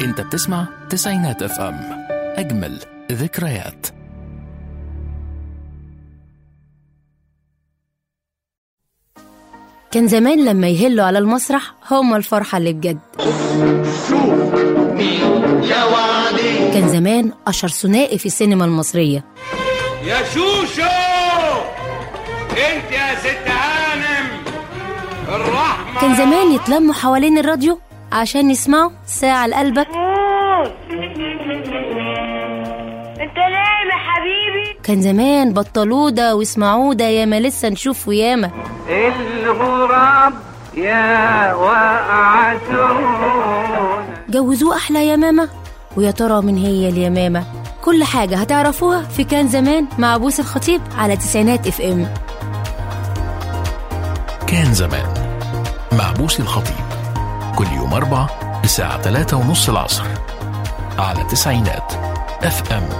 انت بتسمع تسعينات اف ام اجمل ذكريات كان زمان لما يهلوا على المسرح هم الفرحة اللي بجد كان زمان أشهر ثنائي في السينما المصرية يا شوشو انت يا ست هانم الرحمة كان زمان يتلموا حوالين الراديو عشان يسمعوا ساعة لقلبك انت نايم يا حبيبي كان زمان بطلوا ده واسمعوا ده ياما لسه نشوف وياما الغراب يا وقعتون جوزوه أحلى يمامة ويا ترى من هي اليمامة كل حاجة هتعرفوها في كان زمان مع بوس الخطيب على تسعينات اف ام كان زمان مع بوسي الخطيب كل يوم أربع الساعة 3 ونص العصر على تسعينات اف ام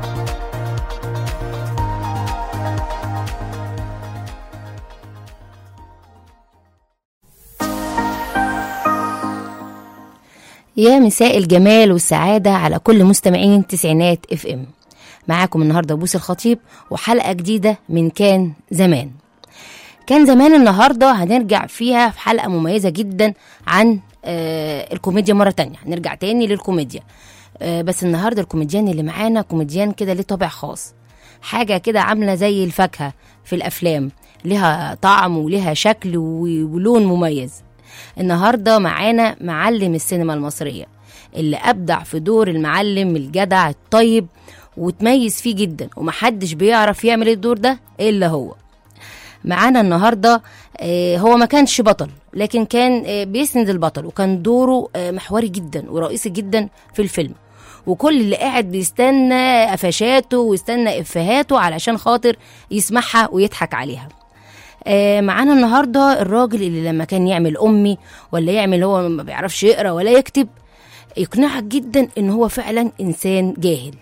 يا مساء الجمال والسعادة على كل مستمعين تسعينات اف ام معاكم النهاردة بوس الخطيب وحلقة جديدة من كان زمان كان زمان النهاردة هنرجع فيها في حلقة مميزة جدا عن آه الكوميديا مرة تانية هنرجع تاني للكوميديا آه بس النهاردة الكوميديان اللي معانا كوميديان كده ليه طابع خاص حاجة كده عاملة زي الفاكهة في الأفلام لها طعم ولها شكل و- ولون مميز النهارده معانا معلم السينما المصريه اللي ابدع في دور المعلم الجدع الطيب وتميز فيه جدا ومحدش بيعرف يعمل الدور ده الا هو معانا النهارده آه، هو ما كانش بطل لكن كان آه، بيسند البطل وكان دوره آه، محوري جدا ورئيسي جدا في الفيلم وكل اللي قاعد بيستنى قفشاته ويستنى افهاته علشان خاطر يسمعها ويضحك عليها آه، معانا النهارده الراجل اللي لما كان يعمل امي ولا يعمل هو ما بيعرفش يقرا ولا يكتب يقنعك جدا ان هو فعلا انسان جاهل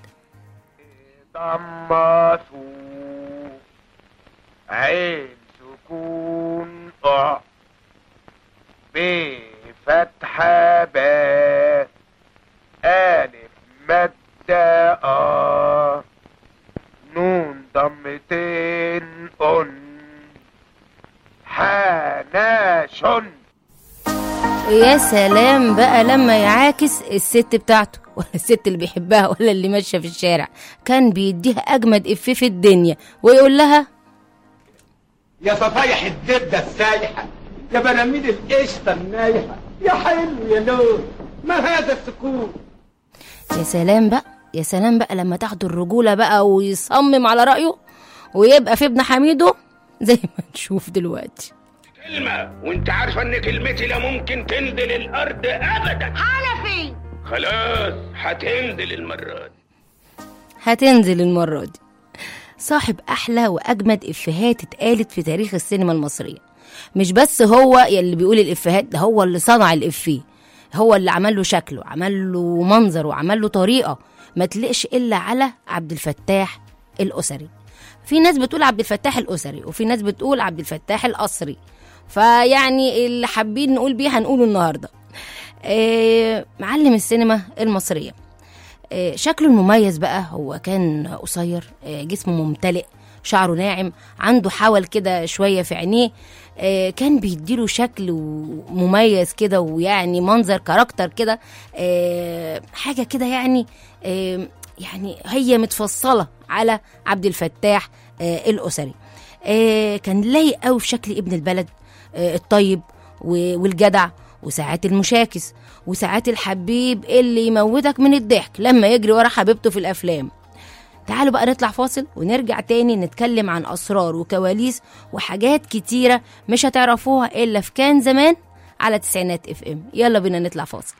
ضمسوا عين سكون أ بفتحة باء ألف مادة أ نون ضمتين أن حناشن ويا سلام بقى لما يعاكس الست بتاعته ولا الست اللي بيحبها ولا اللي ماشيه في الشارع كان بيديها اجمد افيه في الدنيا ويقول لها يا صفايح الزبدة السايحة يا براميل القشطة النايحة يا حلو يا لون ما هذا السكون يا سلام بقى يا سلام بقى لما تاخدوا الرجوله بقى ويصمم على رايه ويبقى في ابن حميده زي ما نشوف دلوقتي كلمة وانت عارفة ان كلمتي لا ممكن تنزل الارض ابدا حنفي خلاص هتنزل المرة دي هتنزل المرة دي صاحب أحلى وأجمد إفيهات اتقالت في تاريخ السينما المصرية مش بس هو اللي بيقول الإفيهات ده هو اللي صنع الإفيه هو اللي عمل له شكله عمل له منظر وعمل له طريقة ما تلقش إلا على عبد الفتاح الأسري في ناس بتقول عبد الفتاح الأسري وفي ناس بتقول عبد الفتاح القصري فيعني اللي حابين نقول بيه هنقوله النهارده آه، معلم السينما المصريه آه، شكله المميز بقى هو كان قصير آه، جسمه ممتلئ شعره ناعم عنده حول كده شوية في عينيه آه، كان بيديله شكل و- مميز كده ويعني منظر كاركتر كده آه، حاجة كده يعني آه، يعني هي متفصلة على عبد الفتاح آه، الأسري آه، كان لايق قوي في شكل ابن البلد آه، الطيب و- والجدع وساعات المشاكس وساعات الحبيب اللي يموتك من الضحك لما يجري ورا حبيبته في الافلام تعالوا بقى نطلع فاصل ونرجع تاني نتكلم عن اسرار وكواليس وحاجات كتيره مش هتعرفوها الا في كان زمان على تسعينات اف ام يلا بينا نطلع فاصل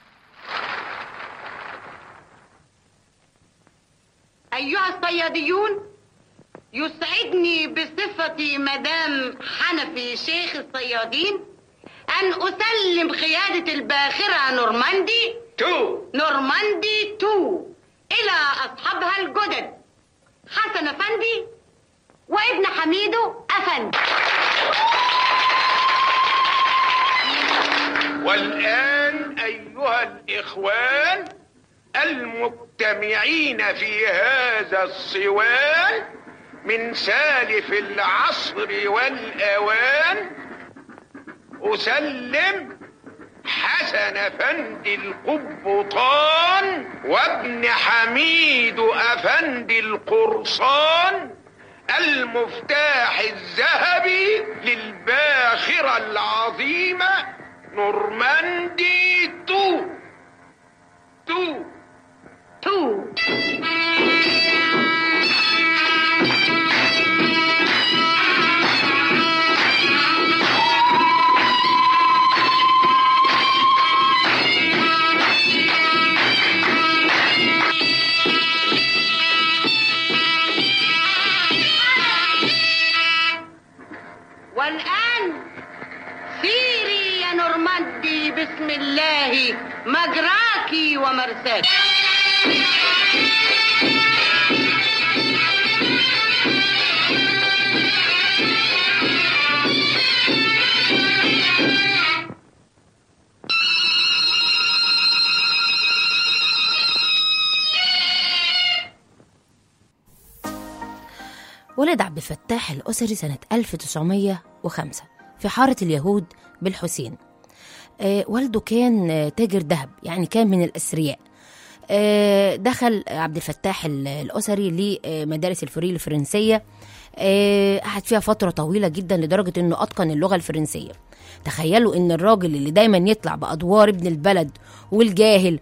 أيها الصياديون يسعدني بصفتي مدام حنفي شيخ الصيادين أن أسلم قيادة الباخرة نورماندي تو نورماندي 2 إلى أصحابها الجدد حسن أفندي وابن حميدو أفندي والآن أيها الإخوان المجتمعين في هذا الصوان من سالف العصر والأوان أسلم حسن أفندي القبطان وابن حميد أفندي القرصان المفتاح الذهبي للباخرة العظيمة نورماندي تو تو تو والآن سيري يا نورماندي بسم الله مجراكي ومرساكي ولد عبد الفتاح الأسري سنة 1905 في حارة اليهود بالحسين آه، والده كان آه، تاجر ذهب يعني كان من الأثرياء آه، دخل عبد الفتاح ال- الأسري لمدارس الفريل الفرنسية آه، قعد فيها فترة طويلة جدا لدرجة انه اتقن اللغة الفرنسية تخيلوا ان الراجل اللي دايما يطلع بادوار ابن البلد والجاهل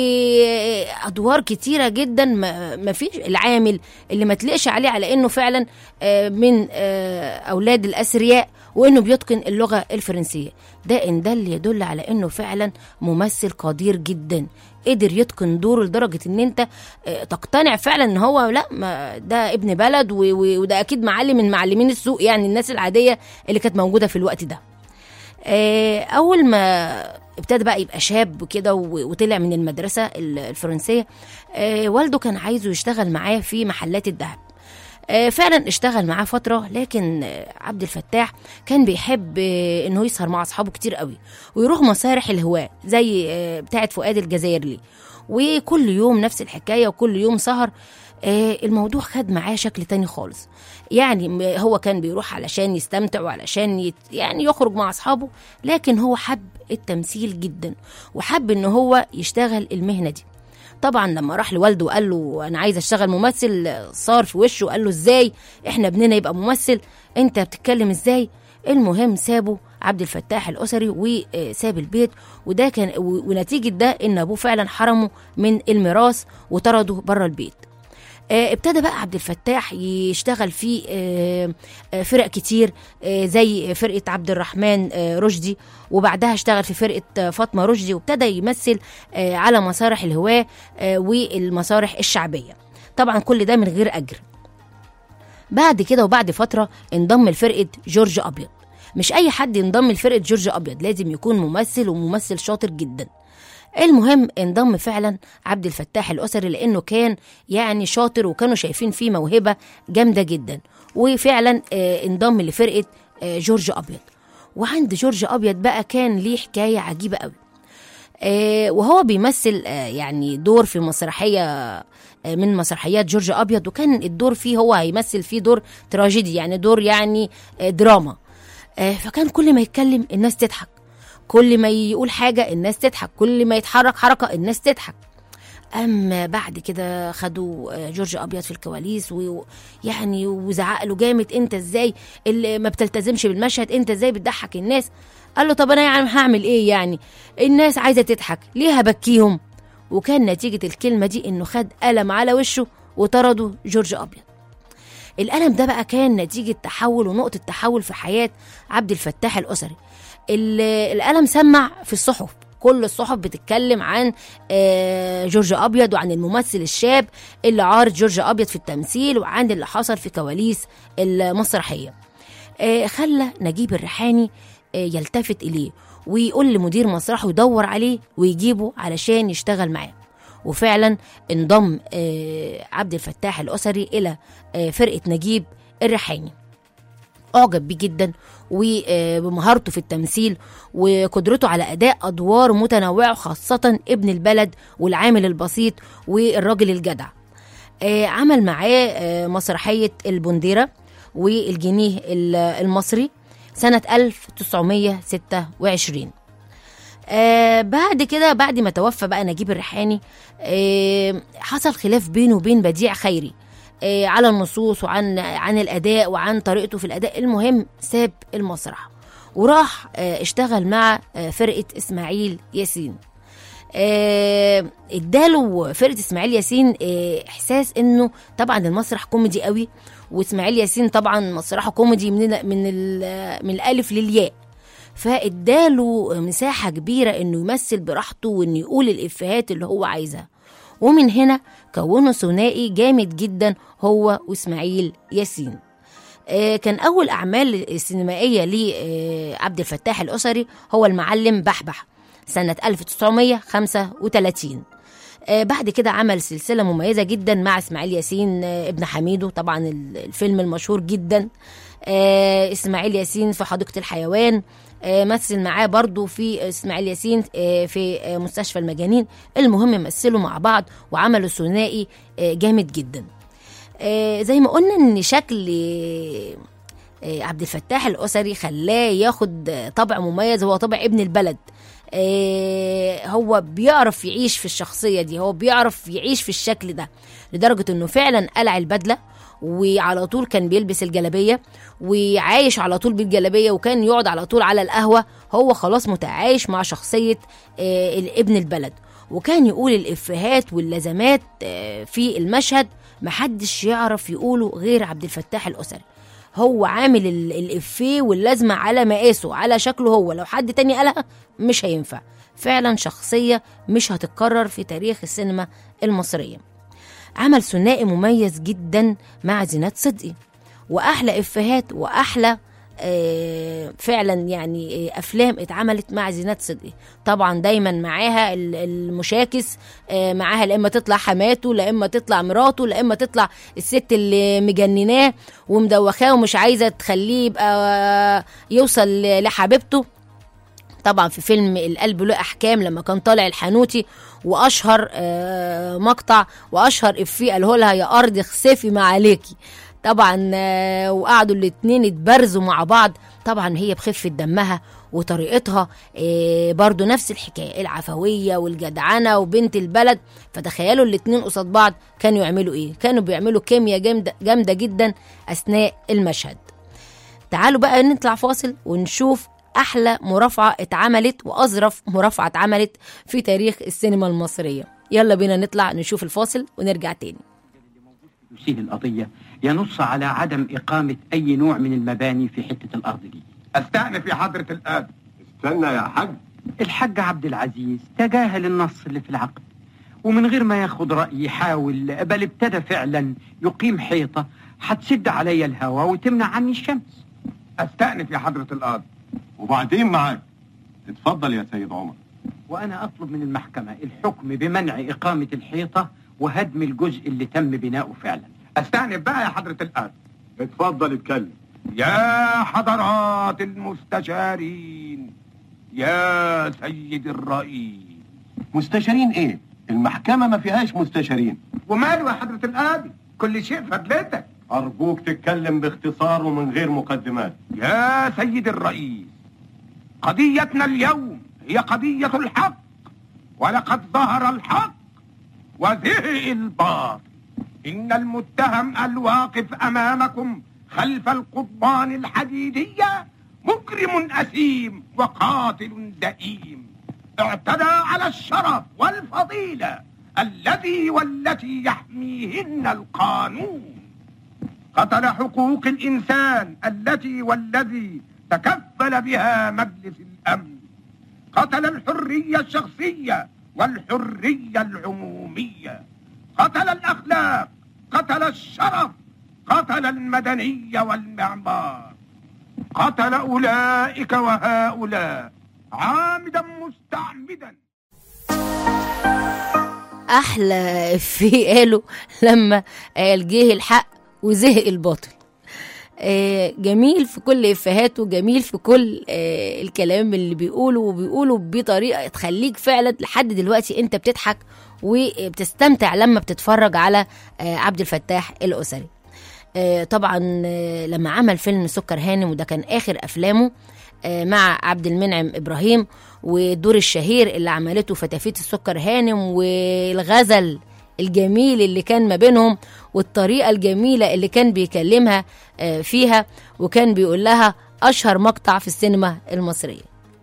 وادوار كتيرة جدا ما ما فيش العامل اللي ما تلقش عليه على انه فعلا آه، من آه، اولاد الاثرياء وانه بيتقن اللغة الفرنسية ده ان ده اللي يدل على انه فعلا ممثل قدير جدا قدر يتقن دوره لدرجه ان انت آه، تقتنع فعلا ان هو لا ما ده ابن بلد و- و- وده اكيد معلم من معلمين السوق يعني الناس العاديه اللي كانت موجوده في الوقت ده آه، اول ما ابتدى بقى يبقى شاب كده و- وطلع من المدرسه ال- الفرنسيه آه، والده كان عايزه يشتغل معاه في محلات الذهب آه، فعلا اشتغل معاه فترة لكن آه، عبد الفتاح كان بيحب آه، انه يسهر مع اصحابه كتير قوي ويروح مسارح الهواء زي آه، بتاعة فؤاد الجزائري وكل يوم نفس الحكاية وكل يوم سهر آه، الموضوع خد معاه شكل تاني خالص يعني م- هو كان بيروح علشان يستمتع وعلشان يت يعني يخرج مع اصحابه لكن هو حب التمثيل جدا وحب ان هو يشتغل المهنة دي طبعا لما راح لوالده وقال له انا عايز اشتغل ممثل صار في وشه وقال له ازاي احنا ابننا يبقى ممثل انت بتتكلم ازاي المهم سابه عبد الفتاح الاسري وساب البيت وده كان و- ونتيجه ده ان ابوه فعلا حرمه من الميراث وطرده بره البيت آه، ابتدى بقى عبد الفتاح يشتغل في آه، آه، فرق كتير آه، زي فرقة عبد الرحمن آه، رشدي وبعدها اشتغل في فرقة آه، فاطمة رشدي وابتدى يمثل آه، على مسارح الهواة آه، والمسارح الشعبية طبعا كل ده من غير أجر بعد كده وبعد فترة انضم لفرقة جورج أبيض مش أي حد ينضم لفرقة جورج أبيض لازم يكون ممثل وممثل شاطر جدا المهم انضم فعلا عبد الفتاح الأسري لأنه كان يعني شاطر وكانوا شايفين فيه موهبة جامدة جدا وفعلا آه، انضم لفرقة آه، جورج أبيض وعند جورج أبيض بقى كان ليه حكاية عجيبة قوي آه، وهو بيمثل آه، يعني دور في مسرحية آه، من مسرحيات جورج أبيض وكان الدور فيه هو هيمثل فيه دور تراجيدي يعني دور يعني آه، دراما آه، فكان كل ما يتكلم الناس تضحك كل ما يقول حاجة الناس تضحك كل ما يتحرك حركة الناس تضحك اما بعد كده خدوا آه، جورج ابيض في الكواليس ويعني وزعق له جامد انت ازاي اللي ما بتلتزمش بالمشهد انت ازاي بتضحك الناس قال له طب انا يعني هعمل ايه يعني الناس عايزه تضحك ليه هبكيهم وكان نتيجه الكلمه دي انه خد قلم على وشه وطرده جورج ابيض الألم ده بقى كان نتيجة تحول ونقطة تحول في حياة عبد الفتاح الأسري ال- الألم سمع في الصحف كل الصحف بتتكلم عن آه، جورج أبيض وعن الممثل الشاب اللي عارض جورج أبيض في التمثيل وعن اللي حصل في كواليس المسرحية آه، خلى نجيب الريحاني آه، يلتفت إليه ويقول لمدير مسرحه يدور عليه ويجيبه علشان يشتغل معاه وفعلا انضم آه، عبد الفتاح الأسري إلى آه، فرقة نجيب الريحاني أعجب بيه جدا وبمهارته في التمثيل وقدرته على أداء أدوار متنوعة خاصة ابن البلد والعامل البسيط والراجل الجدع آه، عمل معاه آه، مسرحية البنديرة والجنيه ال- المصري سنة 1926 آه بعد كده بعد ما توفى بقى نجيب الريحاني آه حصل خلاف بينه وبين بديع خيري آه على النصوص وعن عن الاداء وعن طريقته في الاداء المهم ساب المسرح وراح آه اشتغل مع آه فرقه اسماعيل ياسين آه، اداله فرقه اسماعيل ياسين آه، احساس انه طبعا المسرح كوميدي قوي واسماعيل ياسين طبعا مسرحه كوميدي من ال- من ال- من الالف للياء فاداله مساحه كبيره انه يمثل براحته وانه يقول الافيهات اللي هو عايزها ومن هنا كونوا ثنائي جامد جدا هو واسماعيل ياسين آه، كان اول اعمال السينمائيه لعبد الفتاح الاسري هو المعلم بحبح سنه 1935 آه، بعد كده عمل سلسله مميزه جدا مع اسماعيل ياسين آه، ابن حميدو طبعا ال- الفيلم المشهور جدا آه، اسماعيل ياسين في حديقه الحيوان آه، مثل معاه برضو في اسماعيل ياسين آه، في آه، مستشفى المجانين المهم مثلوا مع بعض وعملوا ثنائي آه، جامد جدا آه، زي ما قلنا ان شكل آه، آه، عبد الفتاح الاسري خلاه ياخد آه، طبع مميز هو طبع ابن البلد آه، هو بيعرف يعيش في الشخصيه دي هو بيعرف يعيش في الشكل ده لدرجه انه فعلا قلع البدله وعلى طول كان بيلبس الجلابيه وعايش على طول بالجلابيه وكان يقعد على طول على القهوه هو خلاص متعايش مع شخصيه آه، ابن البلد وكان يقول الافيهات واللزمات آه، في المشهد محدش يعرف يقوله غير عبد الفتاح الاسري هو عامل ال- الافيه واللازمه على مقاسه على شكله هو لو حد تاني قالها مش هينفع فعلا شخصيه مش هتتكرر في تاريخ السينما المصريه عمل ثنائي مميز جدا مع زينات صدقي واحلى افيهات واحلى آه، فعلا يعني آه، افلام اتعملت مع زينات صدقي طبعا دايما معاها ال- المشاكس آه، معاها لا اما تطلع حماته لا اما تطلع مراته لا اما تطلع الست اللي مجنناه ومدوخاه ومش عايزه تخليه يبقى يوصل لحبيبته طبعا في فيلم القلب له احكام لما كان طالع الحانوتي واشهر آه، مقطع واشهر افيه قاله لها يا ارض اخسفي ما عليكي طبعا آه، وقعدوا الاتنين اتبرزوا مع بعض طبعا هي بخفة دمها وطريقتها آه، برضو نفس الحكاية العفوية والجدعنة وبنت البلد فتخيلوا الاتنين قصاد بعض كانوا يعملوا ايه كانوا بيعملوا كيمياء جامدة, جامدة جدا اثناء المشهد تعالوا بقى نطلع فاصل ونشوف احلى مرافعه اتعملت واظرف مرافعه اتعملت في تاريخ السينما المصريه يلا بينا نطلع نشوف الفاصل ونرجع تاني يسيل القضية ينص على عدم إقامة أي نوع من المباني في حتة الأرض دي استأنف يا حضرة القاضي استنى يا حاج الحاج عبد العزيز تجاهل النص اللي في العقد ومن غير ما ياخد رأي يحاول بل ابتدى فعلا يقيم حيطة هتسد عليا الهواء وتمنع عني الشمس استأنف يا حضرة القاضي وبعدين معاك اتفضل يا سيد عمر وأنا أطلب من المحكمة الحكم بمنع إقامة الحيطة وهدم الجزء اللي تم بناؤه فعلا استأنف بقى يا حضرة القاضي اتفضل اتكلم يا حضرات المستشارين يا سيد الرئيس مستشارين ايه المحكمة ما فيهاش مستشارين وماله يا حضرة القاضي كل شيء فضلتك ارجوك تتكلم باختصار ومن غير مقدمات يا سيد الرئيس قضيتنا اليوم هي قضية الحق ولقد ظهر الحق وزهق الباطل إن المتهم الواقف أمامكم خلف القضبان الحديدية مجرم أثيم وقاتل دئيم اعتدى على الشرف والفضيلة الذي والتي يحميهن القانون قتل حقوق الإنسان التي والذي تكفل بها مجلس الأمن قتل الحرية الشخصية والحرية العمومية قتل الأخلاق قتل الشرف قتل المدنية والمعمار قتل أولئك وهؤلاء عامدا مستعمدا احلى افيه قاله لما قال جه الحق وزهق الباطل آه، جميل في كل افهاته جميل في كل آه، الكلام اللي بيقوله وبيقوله بطريقه تخليك فعلا لحد دلوقتي انت بتضحك وبتستمتع لما بتتفرج على آه، عبد الفتاح الاسري آه، طبعا آه، لما عمل فيلم سكر هانم وده كان اخر افلامه آه، مع عبد المنعم ابراهيم والدور الشهير اللي عملته فتافيت السكر هانم والغزل الجميل اللي كان ما بينهم والطريقه الجميله اللي كان بيكلمها آه، فيها وكان بيقول لها اشهر مقطع في السينما المصريه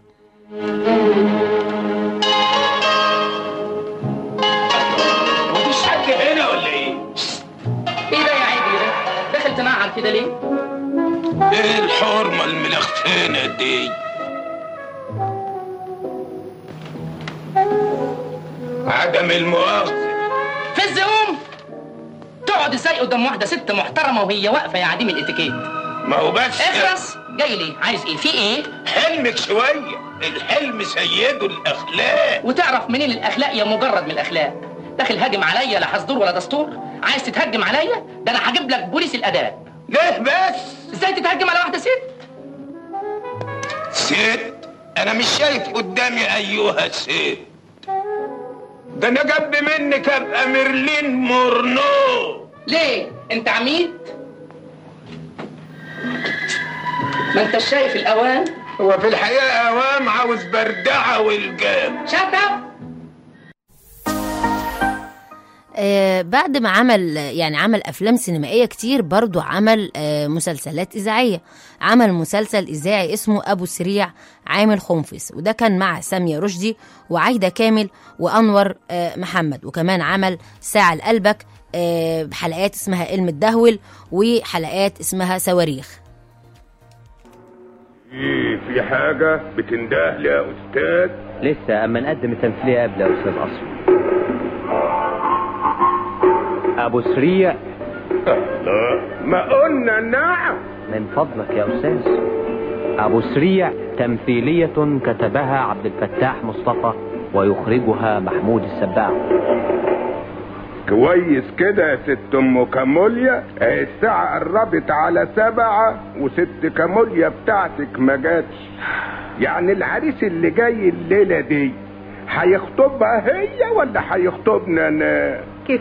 مفيش حد هنا ولا ايه؟ ايه ده يا عيدي ده؟ داخل تنعل كده ليه؟ ايه الحرمة الملخفانة دي؟ عدم المؤاخذة في الزقوم تقعد ازاي قدام واحده ست محترمه وهي واقفه يا عديم الاتيكيت ما هو بس اخرس جاي ليه عايز ايه في ايه حلمك شوية الحلم سيده الأخلاق وتعرف منين الاخلاق يا مجرد من الاخلاق داخل هاجم عليا لا حصدور ولا دستور عايز تتهجم عليا ده انا هجيب لك بوليس الاداب ليه بس؟ ازاي تتهجم على واحده ست ست أنا مش شايف قدامي أيها ست ده أنا جنب منك أبقى ميرلين مورنو ليه انت عميد ما انت شايف الاوان هو في الحقيقة أوام عاوز بردعة والجام شطب آه بعد ما عمل يعني عمل افلام سينمائيه كتير برضو عمل آه مسلسلات اذاعيه عمل مسلسل اذاعي اسمه ابو سريع عامل خنفس وده كان مع ساميه رشدي وعايده كامل وانور آه محمد وكمان عمل ساعه لقلبك آه بحلقات اسمها علم الدهول وحلقات اسمها صواريخ إيه في حاجة بتنده لي يا أستاذ لسه اما نقدم التمثيليه قبل يا استاذ اصفر ابو سريع الله ما قلنا نعم من فضلك يا استاذ ابو سريع تمثيليه كتبها عبد الفتاح مصطفى ويخرجها محمود السباع كويس كده يا ست ام كاموليا اهي الساعة قربت على سبعة وست كاموليا بتاعتك ما جاتش يعني العريس اللي جاي الليلة دي هيخطبها هي ولا هيخطبنا انا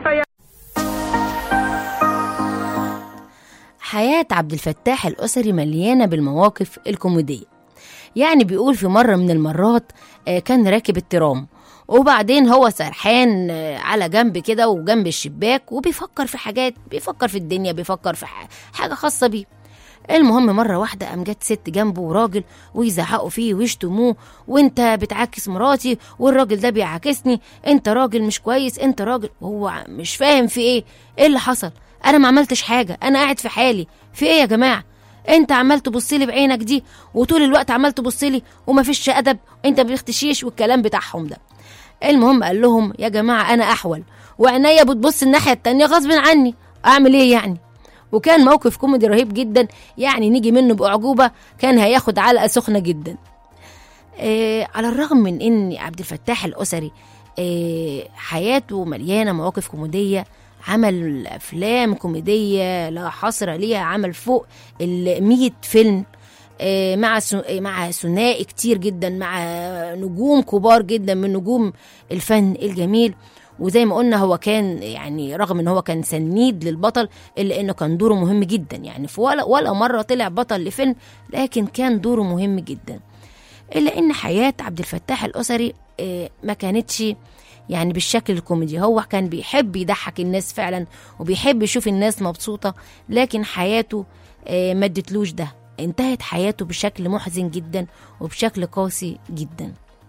حياة عبد الفتاح الأسري مليانة بالمواقف الكوميدية يعني بيقول في مرة من المرات آه، كان راكب الترام وبعدين هو سرحان آه، على جنب كده وجنب الشباك وبيفكر في حاجات بيفكر في الدنيا بيفكر في ح- حاجة خاصة بيه المهم مرة واحدة قام جت ست جنبه وراجل ويزعقوا فيه ويشتموه وانت بتعاكس مراتي والراجل ده بيعاكسني انت راجل مش كويس انت راجل وهو ع- مش فاهم في ايه ايه اللي حصل انا ما عملتش حاجة انا قاعد في حالي في ايه يا جماعة انت عمال تبص لي بعينك دي وطول الوقت عمال تبص لي ومفيش ادب انت ما بتختشيش والكلام بتاعهم ده المهم قال لهم يا جماعه انا احول وعينيا بتبص الناحيه التانية غصب عني اعمل ايه يعني وكان موقف كوميدي رهيب جدا يعني نيجي منه باعجوبه كان هياخد علقه سخنه جدا آه على الرغم من ان عبد الفتاح الاسري آه حياته مليانه مواقف كوميديه عمل افلام كوميديه لا حصر ليها عمل فوق ال 100 فيلم آه، مع سو- آه، مع ثنائي كتير جدا مع نجوم كبار جدا من نجوم الفن الجميل وزي ما قلنا هو كان يعني رغم ان هو كان سنيد للبطل الا انه كان دوره مهم جدا يعني في ولا ولا مره طلع بطل لفيلم لكن كان دوره مهم جدا الا ان حياه عبد الفتاح الاسري آه، ما كانتش يعني بالشكل الكوميدي هو كان بيحب يضحك الناس فعلا وبيحب يشوف الناس مبسوطه لكن حياته آه، ما ادتلوش ده انتهت حياته بشكل محزن جدا وبشكل قاسي جدا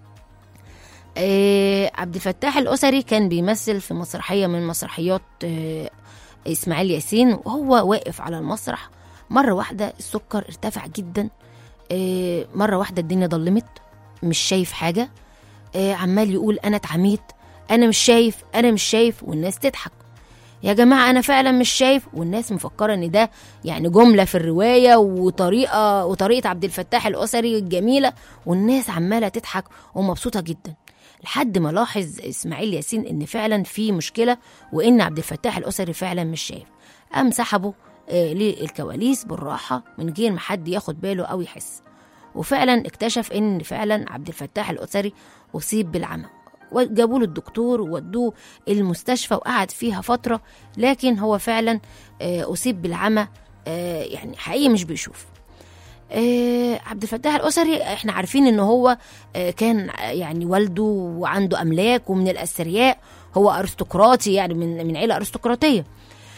آه، عبد الفتاح الأسري كان بيمثل في مسرحية من مسرحيات آه، إسماعيل ياسين وهو واقف على المسرح مرة واحدة السكر ارتفع جدا آه، مرة واحدة الدنيا ضلمت مش شايف حاجة آه، عمال يقول أنا اتعميت أنا مش شايف أنا مش شايف والناس تضحك يا جماعة أنا فعلا مش شايف والناس مفكرة إن ده يعني جملة في الرواية وطريقة وطريقة عبد الفتاح الأسري الجميلة والناس عمالة تضحك ومبسوطة جدا لحد ما لاحظ إسماعيل ياسين إن فعلا في مشكلة وإن عبد الفتاح الأسري فعلا مش شايف قام سحبه آه، للكواليس بالراحة من غير ما حد ياخد باله أو يحس وفعلا اكتشف ان فعلا عبد الفتاح الأسري أصيب بالعمى وجابوا له الدكتور وودوه المستشفى وقعد فيها فترة لكن هو فعلا آه، أصيب بالعمى آه، يعني حقيقي مش بيشوف آه، عبد الفتاح الأسري احنا عارفين ان هو آه، كان آه، يعني والده وعنده أملاك ومن الأثرياء هو أرستقراطي يعني من من عيلة أرستقراطية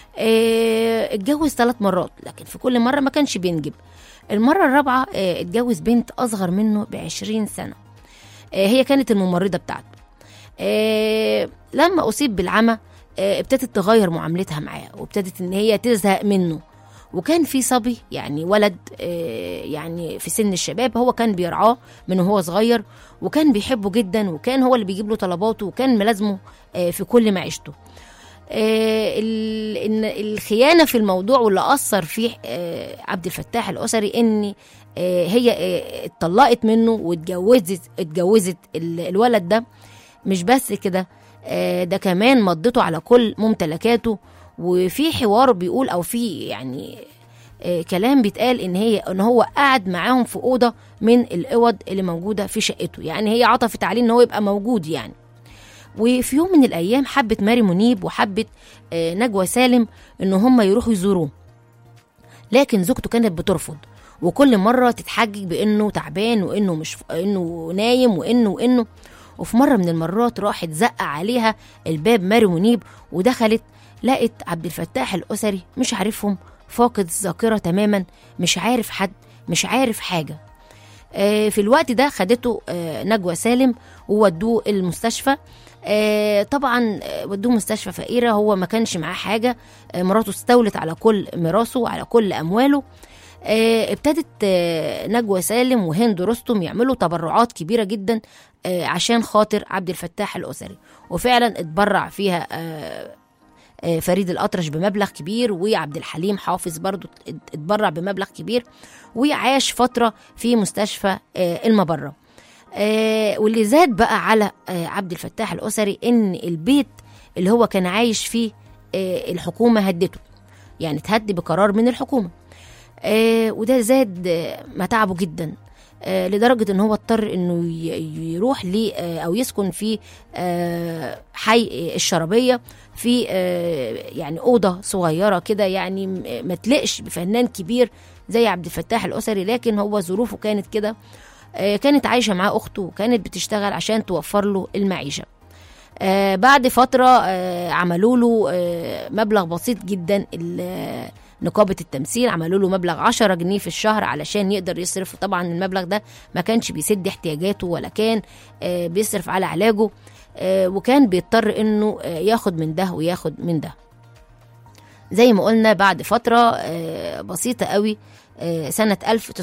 آه، اتجوز ثلاث مرات لكن في كل مرة ما كانش بينجب المرة الرابعة آه، اتجوز بنت أصغر منه بعشرين سنة آه، هي كانت الممرضة بتاعته آه، لما أصيب بالعمى آه، ابتدت تغير معاملتها معاه وابتدت إن هي تزهق منه وكان في صبي يعني ولد آه، يعني في سن الشباب هو كان بيرعاه من وهو صغير وكان بيحبه جدا وكان هو اللي بيجيب له طلباته وكان ملازمه آه، في كل معيشته آه، ال- إن الخيانه في الموضوع واللي اثر فيه آه، عبد الفتاح الاسري ان آه، هي آه، اتطلقت منه واتجوزت اتجوزت ال- الولد ده مش بس كده آه، ده كمان مضته على كل ممتلكاته وفي حوار بيقول او في يعني آه، كلام بيتقال ان هي ان هو قعد معاهم في اوضه من الاوض اللي موجوده في شقته يعني هي عطفت عليه ان هو يبقى موجود يعني وفي يوم من الايام حبت ماري منيب وحبت آه، نجوى سالم ان هم يروحوا يزوروه لكن زوجته كانت بترفض وكل مره تتحجج بانه تعبان وانه مش انه نايم وانه وانه وفي مره من المرات راحت زق عليها الباب ماري منيب ودخلت لقت عبد الفتاح الاسري مش عارفهم فاقد الذاكره تماما مش عارف حد مش عارف حاجه آه، في الوقت ده خدته آه، نجوى سالم وودوه المستشفى آه، طبعا آه، ودوه مستشفى فقيرة هو ما كانش معاه حاجة آه، مراته استولت على كل ميراثه وعلى كل أمواله آه، ابتدت آه، نجوى سالم وهند رستم يعملوا تبرعات كبيرة جدا آه، عشان خاطر عبد الفتاح الأسري وفعلا اتبرع فيها آه، آه، فريد الأطرش بمبلغ كبير وعبد الحليم حافظ برضو اتبرع بمبلغ كبير وعاش فترة في مستشفى آه، المبرة آه، واللي زاد بقى على آه، عبد الفتاح الأسري إن البيت اللي هو كان عايش فيه آه، الحكومة هدته يعني اتهد بقرار من الحكومة آه، وده زاد آه، متاعبه جدا آه، لدرجة ان هو اضطر انه ي- يروح لي آه، او يسكن في آه، حي الشربية في آه، يعني أوضة صغيرة كده يعني م- ما تلقش بفنان كبير زي عبد الفتاح الأسري لكن هو ظروفه كانت كده آه، كانت عايشة معاه أخته وكانت بتشتغل عشان توفر له المعيشة آه، بعد فترة آه، عملوا له آه، مبلغ بسيط جدا ال- نقابة التمثيل عملوا له مبلغ 10 جنيه في الشهر علشان يقدر يصرف طبعا المبلغ ده ما كانش بيسد احتياجاته ولا كان آه، بيصرف على علاجه آه، وكان بيضطر انه آه، ياخد من ده وياخد من ده زي ما قلنا بعد فترة آه، بسيطة قوي آه، سنة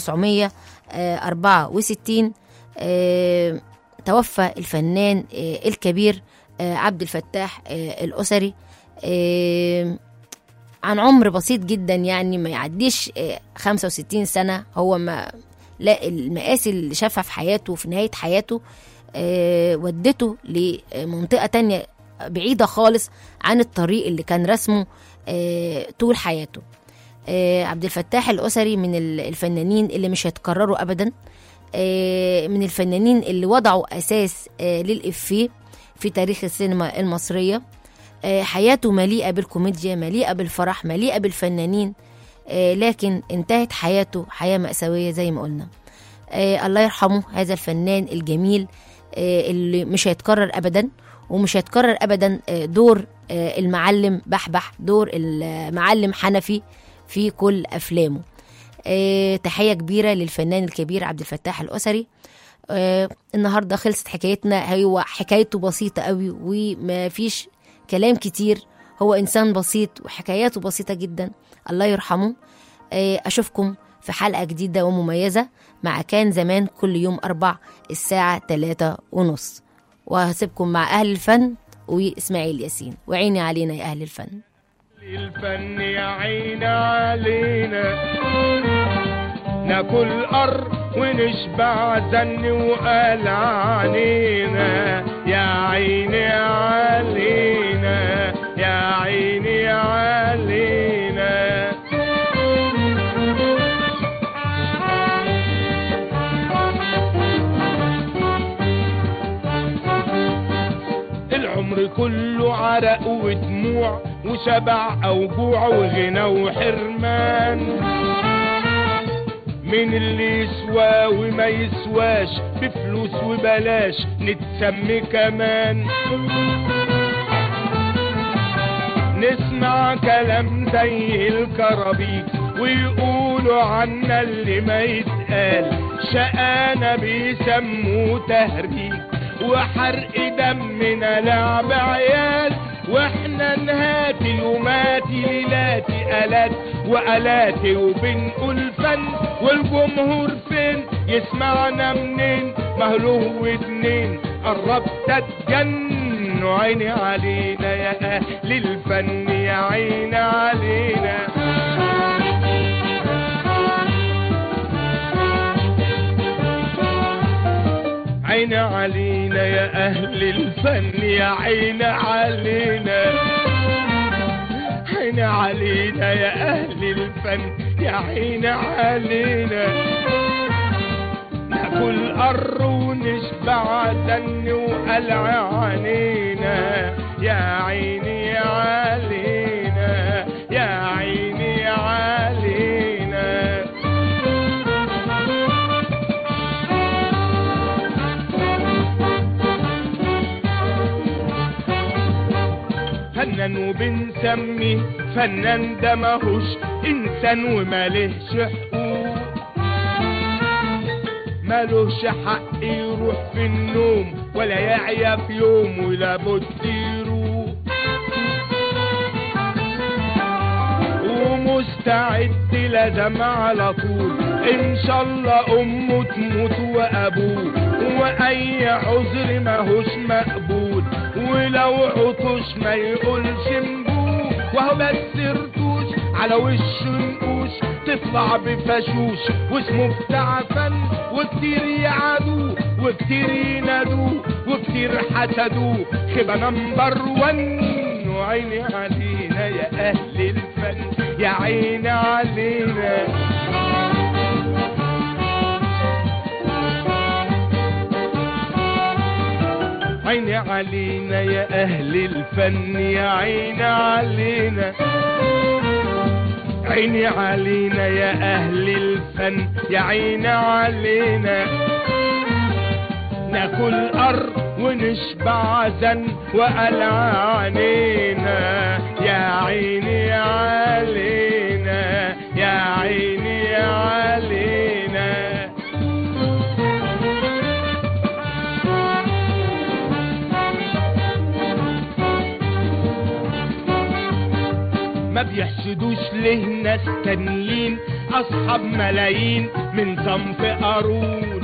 1964 آه، توفى الفنان آه، الكبير آه، عبد الفتاح آه، الأسري آه، عن عمر بسيط جدا يعني ما يعديش آه، 65 سنة هو ما لا المقاسي اللي شافها في حياته في نهاية حياته آه، ودته لمنطقة تانية بعيدة خالص عن الطريق اللي كان رسمه آه، طول حياته آه، عبد الفتاح الأسري من ال- الفنانين اللي مش هيتكرروا أبدا آه، من الفنانين اللي وضعوا أساس آه، للإفيه في تاريخ السينما المصرية آه، حياته مليئة بالكوميديا مليئة بالفرح مليئة بالفنانين آه، لكن انتهت حياته حياة مأساوية زي ما قلنا آه، الله يرحمه هذا الفنان الجميل آه، اللي مش هيتكرر أبدا ومش هيتكرر أبدا آه، دور آه، المعلم بحبح دور المعلم حنفي في كل أفلامه آه، تحية كبيرة للفنان الكبير عبد الفتاح الأسري آه، النهاردة خلصت حكايتنا هو حكايته بسيطة قوي وما فيش كلام كتير هو إنسان بسيط وحكاياته بسيطة جدا الله يرحمه آه، أشوفكم في حلقة جديدة ومميزة مع كان زمان كل يوم أربع الساعة تلاتة ونص وهسيبكم مع أهل الفن وإسماعيل ياسين وعيني علينا يا أهل الفن الفن يا عين علينا ناكل قر ونشبع زن وقال عنينا يا عيني علينا يا عيني علينا العمر كله عرق ودموع وشبع او جوع وغنى وحرمان من اللي يسوى وما يسواش بفلوس وبلاش نتسمي كمان نسمع كلام زي الكرابيك ويقولوا عنا اللي ما يتقال شقانا بيسموه تهريج وحرق دمنا لعب عيال واحنا نهاتي وماتي ليلاتي الات والاتي وبنقول فن والجمهور فين يسمعنا منين مهله ودنين قربت اتجن عيني علينا يا اهل الفن يا عيني علينا عين علينا يا اهل الفن يا عين علينا عين علينا يا اهل الفن يا عين علينا ناكل قر ونشبع دن وقلع عنينا يا عيني علينا يا عيني علينا فنان وبنسميه فنان ده ماهوش انسان ومالهش حقوق مالوش حق يروح في النوم ولا يعيا في يوم ولا بد يروق ومستعد لازم على طول ان شاء الله امه تموت وابوه واي عذر ماهوش مقبول ولو عطش ما يقولش نبوه وهو بس رتوش على وشه نقوش تطلع بفشوش واسمه بتاع فن وكتير يعادوه وكتير ينادوه وكتير حسدوه خيبة نمبر ون وعيني علينا يا اهل الفن يا عيني علينا عيني علينا يا اهل الفن يا عيني علينا عيني علينا يا اهل الفن يا عيني علينا ناكل ارض ونشبع زن وقلع عنينا يا عيني علينا يا عيني علينا ما بيحسدوش ليه ناس تانيين اصحاب ملايين من صنف قارون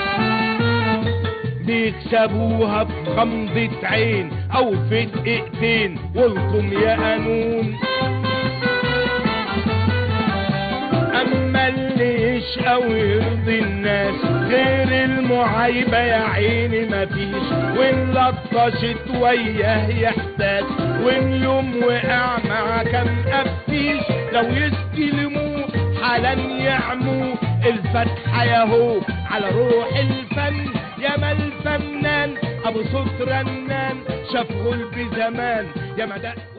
بيكسبوها بغمضة عين او في دقيقتين والكم يا قانون اما اللي يشقى ويرضي الناس غير المعايبة يا عيني مفيش وان لطشت وياه يحتاج وان يوم وقع مع كم قفيش لو يستلموه حالا يعموا الفتحة ياهو على روح الفن يا ما الفنان ابو صوت رنان شاف غلب زمان يا ما دق